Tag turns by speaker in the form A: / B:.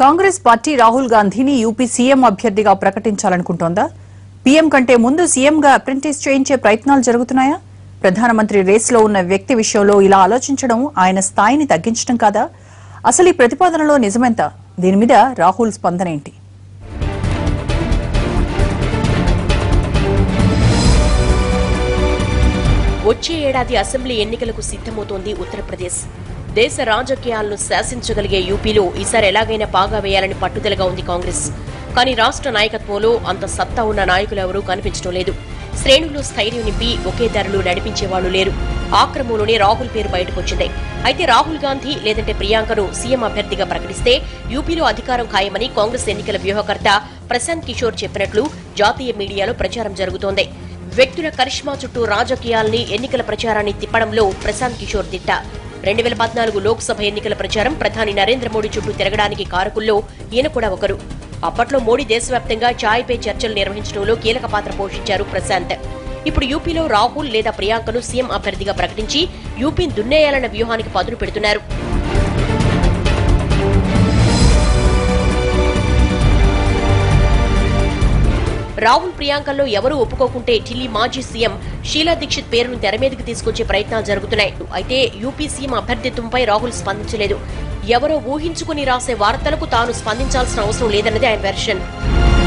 A: Congress party Rahul గాంధీని UP CM అభ్యర్థిగా ప్రకటించాలనుకుంటోందా PM కంటే ముందు సీఎంగా అప్రెంటిస్ చేయించే ప్రయత్నాలు జరుగుతున్నాయా ప్రధానమంత్రి రేసులో ఉన్న వ్యక్తి విషయంలో ఇలా ఆలోచించడం ఆయన స్థాయిని తగ్గించడం కాదా అసలు ఈ ప్రతిపాదనలో నిజమెంత దీని మీద రాహుల్ స్పందన ఏంటి
B: వచ్చే ఏడాది అసెంబ్లీ ఎన్నికలకు సిద్ధమవుతోంది ఉత్తరప్రదేశ్ దేశ రాజకీయాలను శాసించగలిగే యూపీలో ఈసారి ఎలాగైనా పాగా వేయాలని పట్టుదలగా ఉంది కాంగ్రెస్ కానీ రాష్ట్ర నాయకత్వంలో అంత సత్తా ఉన్న నాయకులు ఎవరూ కనిపించడం లేదు శ్రేణుల్లో స్థైర్యం నింపి ఒకే ధరలు నడిపించేవాళ్లు లేరు ఆ క్రమంలోనే రాహుల్ పేరు బయటకొచ్చింది అయితే రాహుల్ గాంధీ లేదంటే ప్రియాంకను సీఎం అభ్యర్థిగా ప్రకటిస్తే యూపీలో అధికారం ఖాయమని కాంగ్రెస్ ఎన్నికల వ్యూహకర్త ప్రశాంత్ కిషోర్ చెప్పినట్లు జాతీయ మీడియాలో ప్రచారం జరుగుతోంది వ్యక్తుల కరిష్మా చుట్టూ రాజకీయాల్ని ఎన్నికల ప్రచారాన్ని తిప్పడంలో ప్రశాంత్ కిషోర్ దిట్ట రెండు వేల పద్నాలుగు లోక్సభ ఎన్నికల ప్రచారం ప్రధాని నరేంద్ర మోడీ చుట్టూ తిరగడానికి కారకుల్లో ఈయన కూడా ఒకరు అప్పట్లో మోడీ దేశవ్యాప్తంగా ఛాయ్ పే చర్చలు నిర్వహించడంలో కీలక పాత్ర పోషించారు ప్రశాంత్ ఇప్పుడు యూపీలో రాహుల్ లేదా ప్రియాంకను సీఎం అభ్యర్థిగా ప్రకటించి యూపీని దున్నేయాలన్న వ్యూహానికి పదును పెడుతున్నారు రాహుల్ ప్రియాంకల్లో ఎవరూ ఒప్పుకోకుంటే ఢిల్లీ మాజీ సీఎం షీలా దీక్షిత్ పేరును తెర మీదకి తీసుకొచ్చే ప్రయత్నాలు జరుగుతున్నాయి అయితే యూపీ సీఎం అభ్యర్థిత్వంపై రాహుల్ స్పందించలేదు ఎవరో ఊహించుకుని రాసే వార్తలకు తాను స్పందించాల్సిన అవసరం లేదన్నది ఆయన వెర్షన్